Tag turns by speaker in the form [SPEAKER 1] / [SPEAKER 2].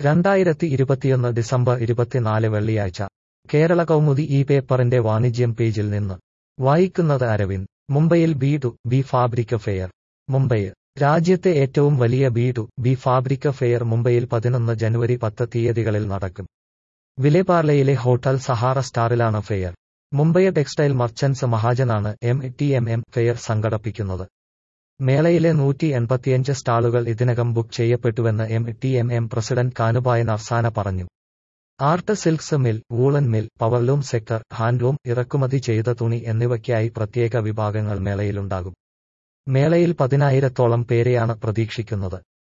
[SPEAKER 1] രണ്ടായിരത്തി ഇരുപത്തിയൊന്ന് ഡിസംബർ ഇരുപത്തിനാല് വെള്ളിയാഴ്ച കേരള കൗമുദി ഈ പേപ്പറിന്റെ വാണിജ്യം പേജിൽ നിന്ന് വായിക്കുന്നത് അരവിന്ദ് മുംബൈയിൽ B to B fabric fair Mumbai രാജ്യത്തെ ഏറ്റവും വലിയ B to B fabric fair മുംബൈയിൽ പതിനൊന്ന് ജനുവരി പത്ത് തീയതികളിൽ നടക്കും വിലെപാർലയിലെ ഹോട്ടൽ സഹാറ സ്റ്റാറിലാണ് ഫെയർ മുംബൈ ടെക്സ്റ്റൈൽ മർച്ചന്റ്സ് മഹാജനാണ് M T M M fair സംഘടിപ്പിക്കുന്നത് മേളയിലെ നൂറ്റി എൺപത്തിയഞ്ച് സ്റ്റാളുകൾ ഇതിനകം ബുക്ക് ചെയ്യപ്പെട്ടുവെന്ന് M T M M president Kanubhai Narsana പറഞ്ഞു art silks mill woollen mill powerloom sector handloom ഇറക്കുമതി ചെയ്ത തുണി എന്നിവയ്ക്കായി പ്രത്യേക വിഭാഗങ്ങൾ മേളയിലുണ്ടാകും മേളയിൽ പതിനായിരത്തോളം പേരെയാണ് പ്രതീക്ഷിക്കുന്നത്